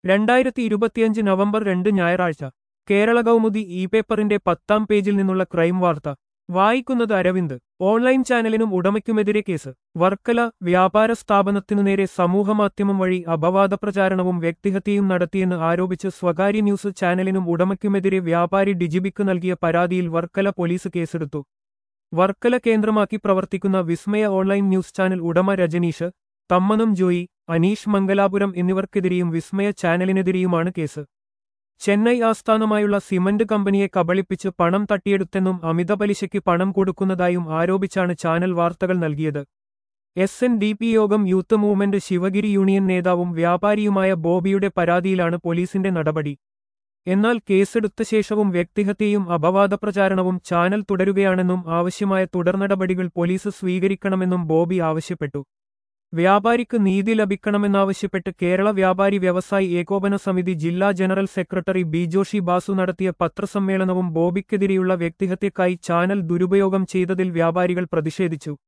രണ്ടായിരത്തി ഇരുപത്തിയഞ്ച് നവംബർ രണ്ട് ഞായറാഴ്ച കേരള കൗമുദി ഇ പേപ്പറിന്റെ പത്താം പേജിൽ നിന്നുള്ള ക്രൈം വാർത്ത വായിക്കുന്നത് അരവിന്ദ് ഓൺലൈൻ ചാനലിനും ഉടമയ്ക്കുമെതിരെ കേസ് വർക്കല വ്യാപാര സ്ഥാപനത്തിനു നേരെ സമൂഹമാധ്യമം വഴി അപവാദ പ്രചാരണവും വ്യക്തിഹത്യയും നടത്തിയെന്ന് ആരോപിച്ച് സ്വകാര്യ ന്യൂസ് ചാനലിനും ഉടമയ്ക്കുമെതിരെ വ്യാപാരി ഡിജിബിക്ക് നൽകിയ പരാതിയിൽ വർക്കല പോലീസ് കേസെടുത്തു വർക്കല കേന്ദ്രമാക്കി പ്രവർത്തിക്കുന്ന വിസ്മയ ഓൺലൈൻ ന്യൂസ് ചാനൽ ഉടമ രജനീഷ് തമ്മനം ജോയി അനീഷ് മംഗലാപുരം എന്നിവർക്കെതിരെയും വിസ്മയ ചാനലിനെതിരെയുമാണ് കേസ് ചെന്നൈ ആസ്ഥാനമായുള്ള സിമന്റ് കമ്പനിയെ കബളിപ്പിച്ച് പണം തട്ടിയെടുത്തെന്നും അമിത പലിശയ്ക്ക് പണം കൊടുക്കുന്നതായും ആരോപിച്ചാണ് ചാനൽ വാർത്തകൾ നൽകിയത് S N D P Yogam youth movement Sivagiri union നേതാവും വ്യാപാരിയുമായ ബോബിയുടെ പരാതിയിലാണ് പോലീസിന്റെ നടപടി എന്നാൽ കേസെടുത്ത ശേഷവും വ്യക്തിഹത്യയും അപവാദ പ്രചാരണവും ചാനൽ തുടരുകയാണെന്നും ആവശ്യമായ തുടർനടപടികൾ പോലീസ് സ്വീകരിക്കണമെന്നും ബോബി ആവശ്യപ്പെട്ടു വ്യാപാരിക്ക് നീതി ലഭിക്കണമെന്നാവശ്യപ്പെട്ട് കേരള വ്യാപാരി വ്യവസായി ഏകോപന സമിതി ജില്ലാ ജനറൽ സെക്രട്ടറി ബിജോഷി ബാസു നടത്തിയ പത്രസമ്മേളനവും ബോബിക്കെതിരെയുള്ള വ്യക്തിഹത്യക്കായി ചാനൽ ദുരുപയോഗം ചെയ്തതിൽ വ്യാപാരികൾ പ്രതിഷേധിച്ചു